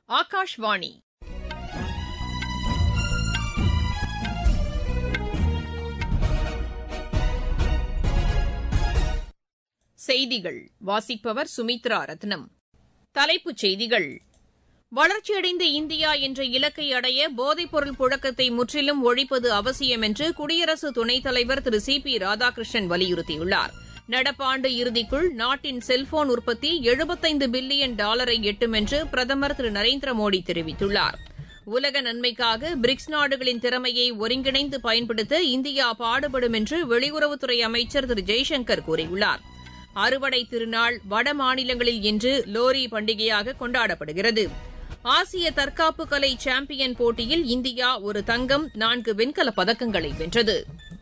ஆகாஷ்வாணி செய்திகள் வாசிப்பவர் சுமித்ரா ரத்னம் தலைப்புச் செய்திகள் வளர்ச்சியடைந்த இந்தியா என்ற இலக்கை அடைய போதைப்பொருள் புழக்கத்தை முற்றிலும் ஒழிப்பது அவசியம் என்று குடியரசு துணைத் தலைவர் திரு சி பி ராதாகிருஷ்ணன் வலியுறுத்தியுள்ளார் நடப்பாண்டு இறுதிக்குள் நாட்டின் செல்போன் உற்பத்தி எழுபத்தைந்து பில்லியன் டாலரை எட்டும் என்று பிரதமர் திரு நரேந்திர மோடி தெரிவித்துள்ளார் உலக நன்மைக்காக பிரிக்ஸ் நாடுகளின் திறமையை ஒருங்கிணைந்து பயன்படுத்த இந்தியா பாடுபடும் என்று வெளியுறவுத்துறை அமைச்சர் திரு ஜெய்சங்கர் கூறியுள்ளார் அறுவடை திருநாள் வட மாநிலங்களில் இன்று லோரி பண்டிகையாக கொண்டாடப்படுகிறது ஆசிய தற்காப்பு கலை சாம்பியன் போட்டியில் இந்தியா ஒரு தங்கம் நான்கு வெண்கலப் பதக்கங்களை வென்றது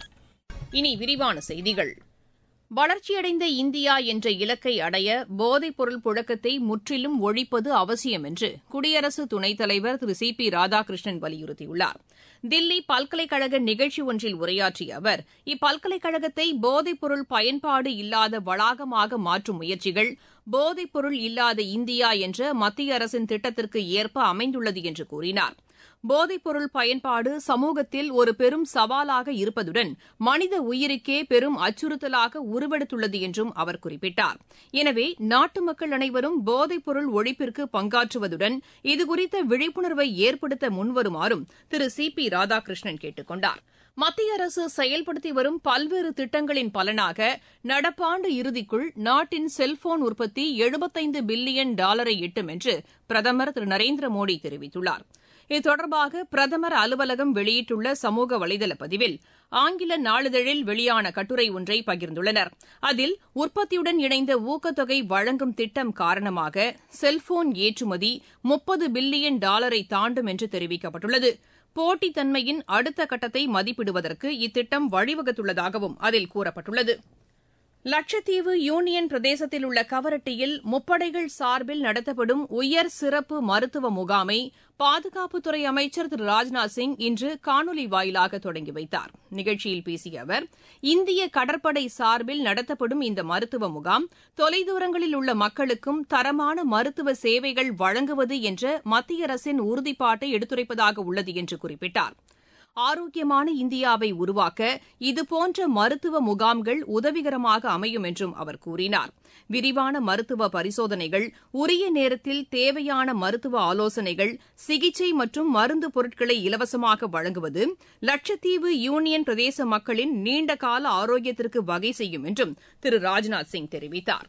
இனி விரிவான செய்திகள் வளர்ச்சியடைந்த இந்தியா என்ற இலக்கை அடைய போதைப்பொருள் புழக்கத்தை முற்றிலும் ஒழிப்பது அவசியம் என்று குடியரசு துணைத் தலைவர் திரு சி பி ராதாகிருஷ்ணன் வலியுறுத்தியுள்ளார் தில்லி பல்கலைக்கழக நிகழ்ச்சி ஒன்றில் உரையாற்றிய அவர் இப்பல்கலைக்கழகத்தை போதைப்பொருள் பயன்பாடு இல்லாத வளாகமாக மாற்றும் முயற்சிகள் போதைப்பொருள் இல்லாத இந்தியா என்ற மத்திய அரசின் திட்டத்திற்கு ஏற்ப அமைந்துள்ளது என்று கூறினார் போதைப்பொருள் பயன்பாடு சமூகத்தில் ஒரு பெரும் சவாலாக இருப்பதுடன் மனித உயிருக்கே பெரும் அச்சுறுத்தலாக உருவெடுத்துள்ளது என்றும் அவர் குறிப்பிட்டார் எனவே நாட்டு மக்கள் அனைவரும் போதைப்பொருள் ஒழிப்பிற்கு பங்காற்றுவதுடன் இதுகுறித்த விழிப்புணர்வை ஏற்படுத்த முன்வருமாறும் திரு சி பி ராதாகிருஷ்ணன் கேட்டுக் கொண்டார் மத்திய அரசு செயல்படுத்தி வரும் பல்வேறு திட்டங்களின் பலனாக நடப்பாண்டு இறுதிக்குள் நாட்டின் செல்போன் உற்பத்தி எழுபத்தைந்து பில்லியன் டாலரை எட்டும் என்று பிரதமர் திரு நரேந்திர மோடி தெரிவித்துள்ளார் இது தொடர்பாக பிரதமர் அலுவலகம் வெளியிட்டுள்ள சமூக வலைதள பதிவில் ஆங்கில நாளிதழில் வெளியான கட்டுரை ஒன்றை பகிர்ந்துள்ளனர் அதில் உற்பத்தியுடன் இணைந்த ஊக்கத்தொகை வழங்கும் திட்டம் காரணமாக செல்போன் ஏற்றுமதி முப்பது பில்லியன் டாலரை தாண்டும் என்று தெரிவிக்கப்பட்டுள்ளது போட்டித்தன்மையின் அடுத்த கட்டத்தை மதிப்பிடுவதற்கு இத்திட்டம் வழிவகுத்துள்ளதாகவும் அதில் கூறப்பட்டுள்ளது லட்சத்தீவு யூனியன் பிரதேசத்தில் உள்ள கவரட்டியில் முப்படைகள் சார்பில் நடத்தப்படும் உயர் சிறப்பு மருத்துவ முகாமை பாதுகாப்புத்துறை அமைச்சர் திரு ராஜ்நாத் சிங் இன்று காணொலி வாயிலாக தொடங்கி வைத்தார் நிகழ்ச்சியில் பேசிய அவர் இந்திய கடற்படை சார்பில் நடத்தப்படும் இந்த மருத்துவ முகாம் தொலைதூரங்களில் உள்ள மக்களுக்கும் தரமான மருத்துவ சேவைகள் வழங்குவது என்ற மத்திய அரசின் உறுதிப்பாட்டை எடுத்துரைப்பதாக உள்ளது என்று குறிப்பிட்டார் ஆரோக்கியமான இந்தியாவை உருவாக்க இதுபோன்ற மருத்துவ முகாம்கள் உதவிகரமாக அமையும் என்றும் அவர் கூறினார் விரிவான மருத்துவ பரிசோதனைகள் உரிய நேரத்தில் தேவையான மருத்துவ ஆலோசனைகள் சிகிச்சை மற்றும் மருந்து பொருட்களை இலவசமாக வழங்குவது லட்சத்தீவு யூனியன் பிரதேச மக்களின் நீண்டகால ஆரோக்கியத்திற்கு வகை செய்யும் என்றும் திரு ராஜ்நாத் சிங் தெரிவித்தார்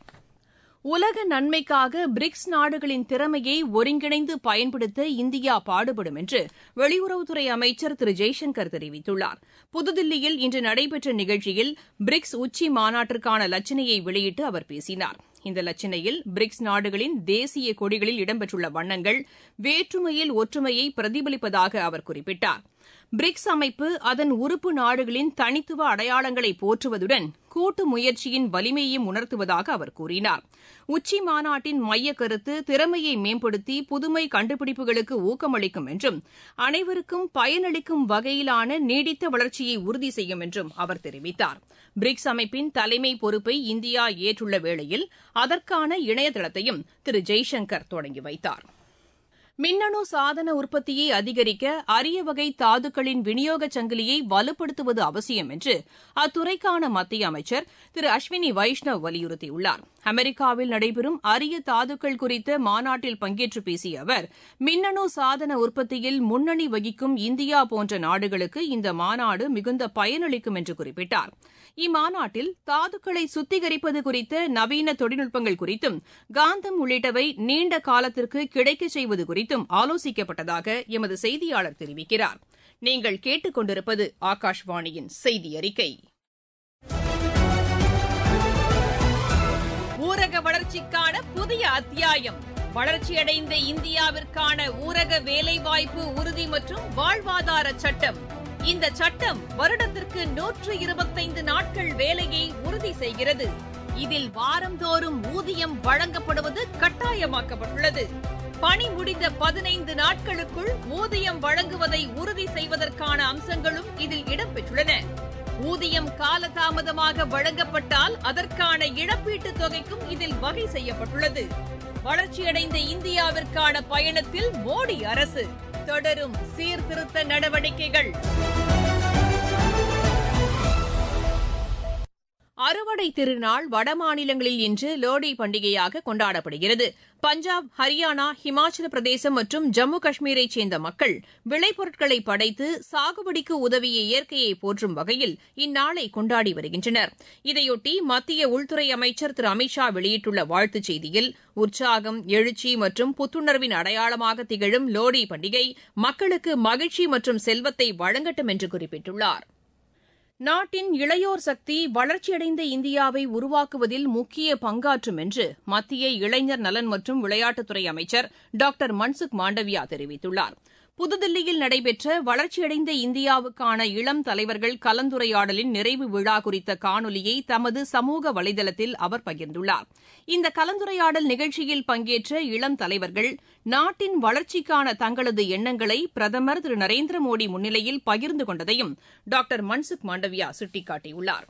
உலக நன்மைக்காக பிரிக்ஸ் நாடுகளின் திறமையை ஒருங்கிணைந்து பயன்படுத்த இந்தியா பாடுபடும் என்று வெளியுறவுத்துறை அமைச்சர் திரு ஜெய்சங்கர் தெரிவித்துள்ளார் புதுதில்லியில் இன்று நடைபெற்ற நிகழ்ச்சியில் பிரிக்ஸ் உச்சி மாநாட்டிற்கான லட்சணையை வெளியிட்டு அவர் பேசினார் இந்த லட்சணையில் பிரிக்ஸ் நாடுகளின் தேசிய கொடிகளில் இடம்பெற்றுள்ள வண்ணங்கள் வேற்றுமையில் ஒற்றுமையை பிரதிபலிப்பதாக அவர் குறிப்பிட்டார் பிரிக்ஸ் அமைப்பு அதன் உறுப்பு நாடுகளின் தனித்துவ அடையாளங்களை போற்றுவதுடன் கூட்டு முயற்சியின் வலிமையையும் உணர்த்துவதாக அவர் கூறினார் உச்சி மாநாட்டின் மைய கருத்து திறமையை மேம்படுத்தி புதுமை கண்டுபிடிப்புகளுக்கு ஊக்கமளிக்கும் என்றும் அனைவருக்கும் பயனளிக்கும் வகையிலான நீடித்த வளர்ச்சியை உறுதி செய்யும் என்றும் அவர் தெரிவித்தார் பிரிக்ஸ் அமைப்பின் தலைமை பொறுப்பை இந்தியா ஏற்றுள்ள வேளையில் அதற்கான இணையதளத்தையும் திரு ஜெய்சங்கர் தொடங்கி வைத்தார் மின்னணு சாதன உற்பத்தியை அதிகரிக்க அரிய வகை தாதுக்களின் விநியோக சங்கிலியை வலுப்படுத்துவது அவசியம் என்று அத்துறைக்கான மத்திய அமைச்சர் திரு அஸ்வினி வைஷ்ணவ் வலியுறுத்தியுள்ளார் அமெரிக்காவில் நடைபெறும் அரிய தாதுக்கள் குறித்த மாநாட்டில் பங்கேற்று பேசிய அவர் மின்னணு சாதன உற்பத்தியில் முன்னணி வகிக்கும் இந்தியா போன்ற நாடுகளுக்கு இந்த மாநாடு மிகுந்த பயனளிக்கும் என்று குறிப்பிட்டார் இம்மாநாட்டில் தாதுக்களை சுத்திகரிப்பது குறித்த நவீன தொழில்நுட்பங்கள் குறித்தும் காந்தம் உள்ளிட்டவை நீண்ட காலத்திற்கு கிடைக்கச் செய்வது குறித்தும் ஆலோசிக்கப்பட்டதாக எமது செய்தியாளர் தெரிவிக்கிறார் நீங்கள் கேட்டுக் கொண்டிருப்பது ஆகாஷ்வாணியின் செய்தி அறிக்கை ஊரக வளர்ச்சிக்கான புதிய அத்தியாயம் வளர்ச்சியடைந்த இந்தியாவிற்கான ஊரக வேலைவாய்ப்பு உறுதி மற்றும் வாழ்வாதார சட்டம் இந்த சட்டம் வருடத்திற்கு நூற்று இருபத்தைந்து நாட்கள் வேலையை உறுதி செய்கிறது இதில் வாரந்தோறும் ஊதியம் வழங்கப்படுவது கட்டாயமாக்கப்பட்டுள்ளது பணி முடிந்த பதினைந்து நாட்களுக்குள் ஊதியம் வழங்குவதை உறுதி செய்வதற்கான அம்சங்களும் இதில் இடம்பெற்றுள்ளன ஊதியம் காலதாமதமாக வழங்கப்பட்டால் அதற்கான இழப்பீட்டுத் தொகைக்கும் இதில் வகை செய்யப்பட்டுள்ளது வளர்ச்சியடைந்த இந்தியாவிற்கான பயணத்தில் மோடி அரசு தொடரும் சீர்திருத்த நடவடிக்கைகள் அறுவடை திருநாள் வடமாநிலங்களில் இன்று லோடி பண்டிகையாக கொண்டாடப்படுகிறது பஞ்சாப் ஹரியானா ஹிமாச்சல பிரதேசம் மற்றும் ஜம்மு காஷ்மீரைச் சேர்ந்த மக்கள் விளைபொருட்களை படைத்து சாகுபடிக்கு உதவிய இயற்கையை போற்றும் வகையில் இந்நாளை கொண்டாடி வருகின்றனர் இதையொட்டி மத்திய உள்துறை அமைச்சர் திரு அமித் ஷா வெளியிட்டுள்ள வாழ்த்துச் செய்தியில் உற்சாகம் எழுச்சி மற்றும் புத்துணர்வின் அடையாளமாக திகழும் லோடி பண்டிகை மக்களுக்கு மகிழ்ச்சி மற்றும் செல்வத்தை வழங்கட்டும் என்று குறிப்பிட்டுள்ளார் நாட்டின் இளையோர் சக்தி வளர்ச்சியடைந்த இந்தியாவை உருவாக்குவதில் முக்கிய பங்காற்றும் என்று மத்திய இளைஞர் நலன் மற்றும் விளையாட்டுத்துறை அமைச்சர் டாக்டர் மன்சுக் மாண்டவியா தெரிவித்துள்ளார் புதுதில்லியில் நடைபெற்ற வளர்ச்சியடைந்த இந்தியாவுக்கான இளம் தலைவர்கள் கலந்துரையாடலின் நிறைவு விழா குறித்த காணொலியை தமது சமூக வலைதளத்தில் அவர் பகிர்ந்துள்ளார் இந்த கலந்துரையாடல் நிகழ்ச்சியில் பங்கேற்ற இளம் தலைவர்கள் நாட்டின் வளர்ச்சிக்கான தங்களது எண்ணங்களை பிரதமர் திரு நரேந்திர மோடி முன்னிலையில் பகிர்ந்து கொண்டதையும் டாக்டர் மன்சுக் மாண்டவியா சுட்டிக்காட்டியுள்ளார்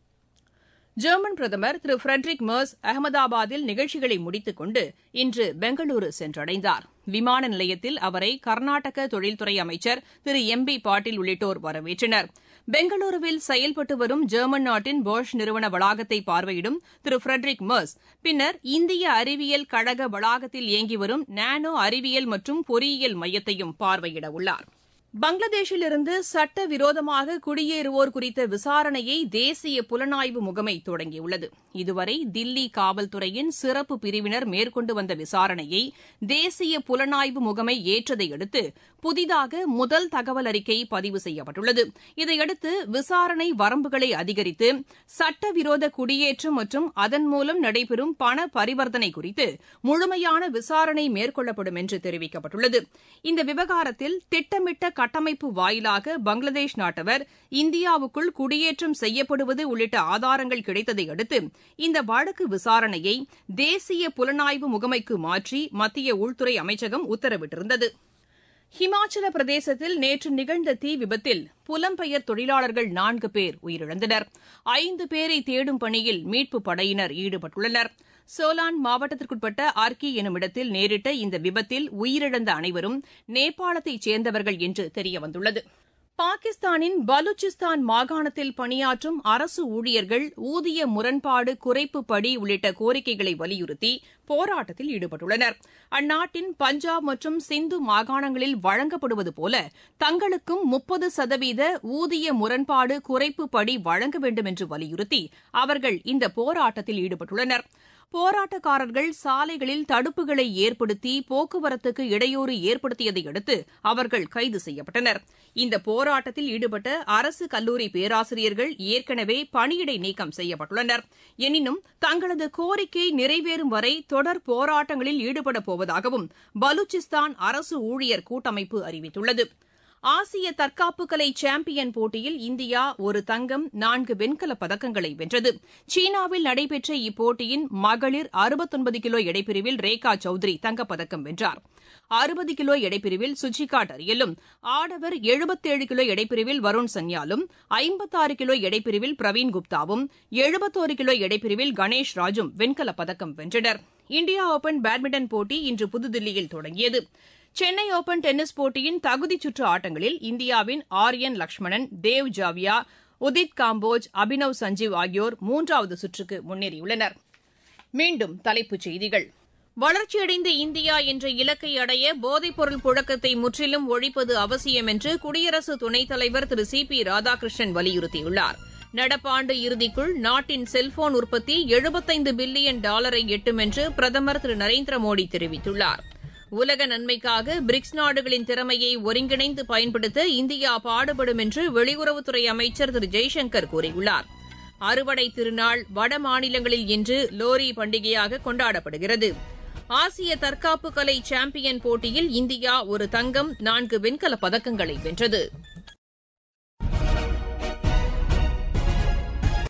ஜெர்மன் பிரதமர் திரு ஃபிரெட்ரிக் மர்ஸ் அகமதாபாத்தில் நிகழ்ச்சிகளை முடித்துக் கொண்டு இன்று பெங்களூரு சென்றடைந்தார் விமான நிலையத்தில் அவரை கர்நாடக தொழில்துறை அமைச்சர் திரு எம் பி பாட்டீல் உள்ளிட்டோர் வரவேற்றனர் பெங்களூருவில் செயல்பட்டு வரும் ஜெர்மன் நாட்டின் போஷ் நிறுவன வளாகத்தை பார்வையிடும் திரு ஃபிரெட்ரிக் மர்ஸ் பின்னர் இந்திய அறிவியல் கழக வளாகத்தில் இயங்கி வரும் நானோ அறிவியல் மற்றும் பொறியியல் மையத்தையும் பார்வையிட உள்ளார் பங்களாதேஷிலிருந்து சட்டவிரோதமாக குடியேறுவோர் குறித்த விசாரணையை தேசிய புலனாய்வு முகமை தொடங்கியுள்ளது இதுவரை தில்லி காவல்துறையின் சிறப்பு பிரிவினர் மேற்கொண்டு வந்த விசாரணையை தேசிய புலனாய்வு முகமை ஏற்றதை அடுத்து புதிதாக முதல் தகவல் அறிக்கை பதிவு செய்யப்பட்டுள்ளது இதையடுத்து விசாரணை வரம்புகளை அதிகரித்து சட்டவிரோத குடியேற்றம் மற்றும் அதன் மூலம் நடைபெறும் பண பரிவர்த்தனை குறித்து முழுமையான விசாரணை மேற்கொள்ளப்படும் என்று தெரிவிக்கப்பட்டுள்ளது இந்த விவகாரத்தில் திட்டமிட்ட கட்டமைப்பு வாயிலாக பங்களாதேஷ் நாட்டவர் இந்தியாவுக்குள் குடியேற்றம் செய்யப்படுவது உள்ளிட்ட ஆதாரங்கள் கிடைத்ததை அடுத்து இந்த வழக்கு விசாரணையை தேசிய புலனாய்வு முகமைக்கு மாற்றி மத்திய உள்துறை அமைச்சகம் உத்தரவிட்டிருந்தது ஹிமாச்சல பிரதேசத்தில் நேற்று நிகழ்ந்த தீ விபத்தில் புலம்பெயர் தொழிலாளர்கள் நான்கு பேர் உயிரிழந்தனர் ஐந்து பேரை தேடும் பணியில் மீட்புப் படையினர் ஈடுபட்டுள்ளனர் சோலான் மாவட்டத்திற்குட்பட்ட ஆர்கி எனும் இடத்தில் நேரிட்ட இந்த விபத்தில் உயிரிழந்த அனைவரும் நேபாளத்தைச் சேர்ந்தவர்கள் என்று தெரியவந்துள்ளது பாகிஸ்தானின் பலூச்சிஸ்தான் மாகாணத்தில் பணியாற்றும் அரசு ஊழியர்கள் ஊதிய முரண்பாடு குறைப்பு படி உள்ளிட்ட கோரிக்கைகளை வலியுறுத்தி போராட்டத்தில் ஈடுபட்டுள்ளனர் அந்நாட்டின் பஞ்சாப் மற்றும் சிந்து மாகாணங்களில் வழங்கப்படுவது போல தங்களுக்கும் முப்பது சதவீத ஊதிய முரண்பாடு குறைப்பு படி வழங்க வேண்டும் என்று வலியுறுத்தி அவர்கள் இந்த போராட்டத்தில் ஈடுபட்டுள்ளனர் போராட்டக்காரர்கள் சாலைகளில் தடுப்புகளை ஏற்படுத்தி போக்குவரத்துக்கு இடையூறு ஏற்படுத்தியதை அடுத்து அவர்கள் கைது செய்யப்பட்டனர் இந்த போராட்டத்தில் ஈடுபட்ட அரசு கல்லூரி பேராசிரியர்கள் ஏற்கனவே பணியிடை நீக்கம் செய்யப்பட்டுள்ளனர் எனினும் தங்களது கோரிக்கை நிறைவேறும் வரை தொடர் போராட்டங்களில் ஈடுபடப் போவதாகவும் பலூச்சிஸ்தான் அரசு ஊழியர் கூட்டமைப்பு அறிவித்துள்ளது ஆசிய தற்காப்பு கலை சாம்பியன் போட்டியில் இந்தியா ஒரு தங்கம் நான்கு வெண்கலப் பதக்கங்களை வென்றது சீனாவில் நடைபெற்ற இப்போட்டியின் மகளிர் அறுபத்தொன்பது கிலோ எடைப்பிரிவில் ரேகா சௌத்ரி தங்கப்பதக்கம் வென்றார் அறுபது கிலோ எடைப்பிரிவில் சுச்சிகா டரியலும் ஆடவர் எழுபத்தேழு கிலோ எடைப்பிரிவில் வருண் சன்யாலும் ஐம்பத்தாறு கிலோ எடைப்பிரிவில் பிரவீன் குப்தாவும் எழுபத்தோரு கிலோ எடைப்பிரிவில் கணேஷ் ராஜும் வெண்கலப் பதக்கம் வென்றனர் இந்தியா ஓபன் பேட்மிண்டன் போட்டி இன்று புதுதில்லியில் தொடங்கியது சென்னை ஓபன் டென்னிஸ் போட்டியின் தகுதிச் சுற்று ஆட்டங்களில் இந்தியாவின் ஆரியன் லக்ஷ்மணன் தேவ் ஜாவியா உதித் காம்போஜ் அபினவ் சஞ்சீவ் ஆகியோர் மூன்றாவது சுற்றுக்கு முன்னேறியுள்ளனர் மீண்டும் தலைப்புச் செய்திகள் வளர்ச்சியடைந்த இந்தியா என்ற இலக்கை அடைய போதைப்பொருள் புழக்கத்தை முற்றிலும் ஒழிப்பது அவசியம் என்று குடியரசு துணைத் தலைவர் திரு சி பி ராதாகிருஷ்ணன் வலியுறுத்தியுள்ளார் நடப்பாண்டு இறுதிக்குள் நாட்டின் செல்போன் உற்பத்தி எழுபத்தைந்து பில்லியன் டாலரை எட்டும் என்று பிரதமர் திரு நரேந்திர மோடி தெரிவித்துள்ளார் உலக நன்மைக்காக பிரிக்ஸ் நாடுகளின் திறமையை ஒருங்கிணைந்து பயன்படுத்த இந்தியா பாடுபடும் என்று வெளியுறவுத்துறை அமைச்சர் திரு ஜெய்சங்கர் கூறியுள்ளார் அறுவடை திருநாள் வட மாநிலங்களில் இன்று லோரி பண்டிகையாக கொண்டாடப்படுகிறது ஆசிய தற்காப்பு கலை சாம்பியன் போட்டியில் இந்தியா ஒரு தங்கம் நான்கு வெண்கலப் பதக்கங்களை வென்றது